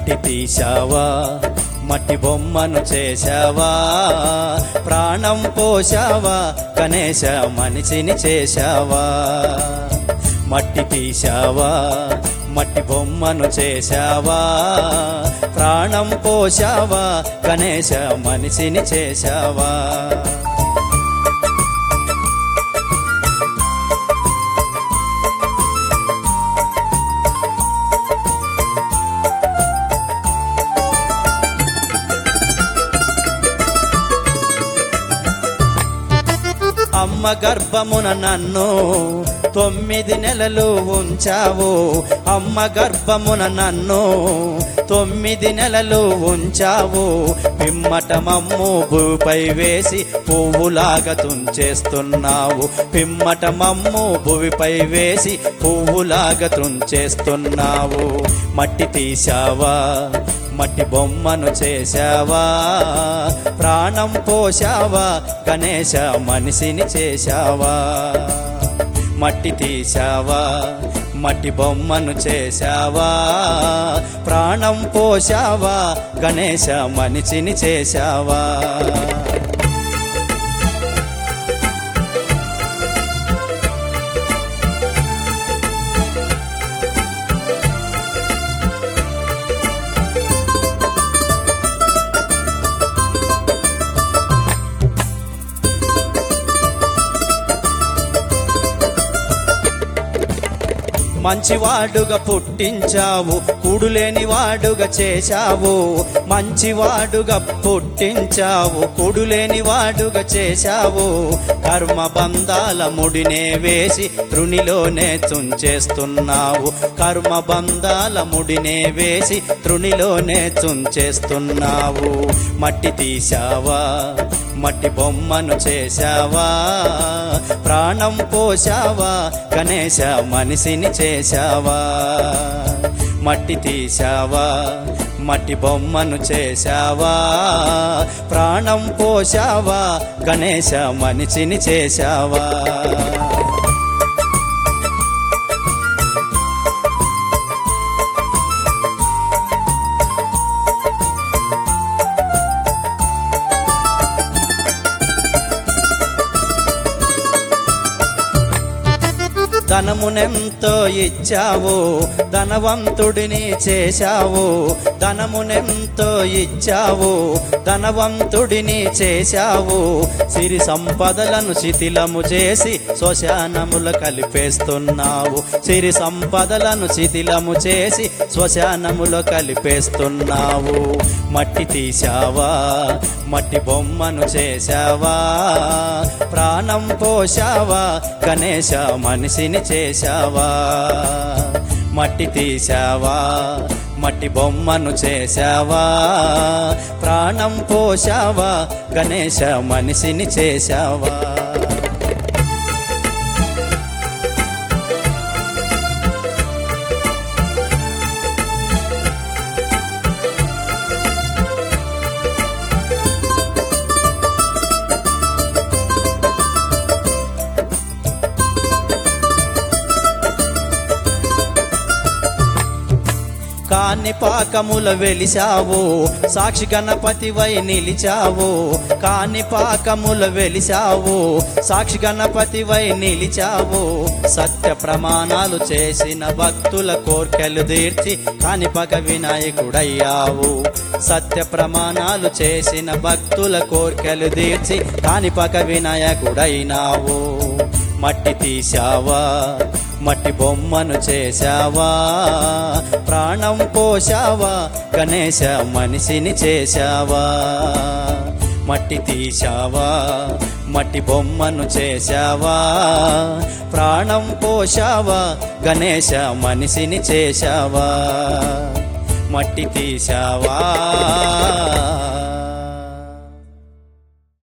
మట్టి తీశావా మట్టి బొమ్మను చేశావా ప్రాణం పోశావా గణేశ మనిషిని చేశావా మట్టి తీశావా మట్టి బొమ్మను చేశావా ప్రాణం పోశావా గణేశ మనిషిని చేశావా అమ్మ గర్భమున నన్ను తొమ్మిది నెలలు ఉంచావు అమ్మ గర్భమున నన్ను తొమ్మిది నెలలు ఉంచావు పిమ్మటమమ్ము భూపై వేసి పువ్వులాగా తుంచేస్తున్నావు పిమ్మటమమ్ము భూమిపై వేసి పువ్వులాగా తుంచేస్తున్నావు మట్టి తీశావా మట్టి బొమ్మను చేశావా ప్రాణం పోశావా గణేశ మనిషిని చేశావా మట్టి తీశావా మట్టి బొమ్మను చేశావా ప్రాణం పోశావా గణేశ మనిషిని చేశావా మంచివాడుగా పుట్టించావు కుడులేని వాడుగా చేశావు మంచివాడుగా పుట్టించావు కుడులేని వాడుగా చేశావు కర్మ బంధాల ముడినే వేసి తృణిలోనే తుంచేస్తున్నావు కర్మ బంధాల ముడినే వేసి తృణిలోనే తుంచేస్తున్నావు మట్టి తీశావా మట్టి బొమ్మను చేశావా ప్రాణం పోశావా గణేశ మనిషిని చేశావా మట్టి తీశావా మట్టి బొమ్మను చేశావా ప్రాణం పోశావా గణేశ మనిషిని చేశావా ధనమునెంతో ఇచ్చావు ధనవంతుడిని చేశావు ధనమునెంతో ఇచ్చావు ధనవంతుడిని చేశావు సిరి సంపదలను శిథిలము చేసి శ్మశానములు కలిపేస్తున్నావు సిరి సంపదలను శిథిలము చేసి శ్మశానములో కలిపేస్తున్నావు మట్టి తీశావా మట్టి బొమ్మను చేశావా ప్రాణం పోశావా గణేశ మనిషిని చేశావా మట్టి తీశావా మట్టి బొమ్మను చేశావా ప్రాణం పోశావా గణేశ మనిషిని చేశావా కాని పాకముల వెలిశావు సాక్షి గణపతివై నిలిచావు కాని పాకముల వెలిశావు సాక్షి గణపతివై నిలిచావు సత్య ప్రమాణాలు చేసిన భక్తుల కోర్కెలు తీర్చి కానిపక వినాయకుడయ్యావు సత్య ప్రమాణాలు చేసిన భక్తుల కోర్కెలు తీర్చి కానిపక వినాయకుడైనావు మట్టి తీశావా మట్టి బొమ్మను చేశావా ప్రాణం పోశావా గణేశ మనిషిని చేశావా మట్టి తీశావా మట్టి బొమ్మను చేశావా ప్రాణం పోశావా గణేశ మనిషిని చేశావా మట్టి తీశావా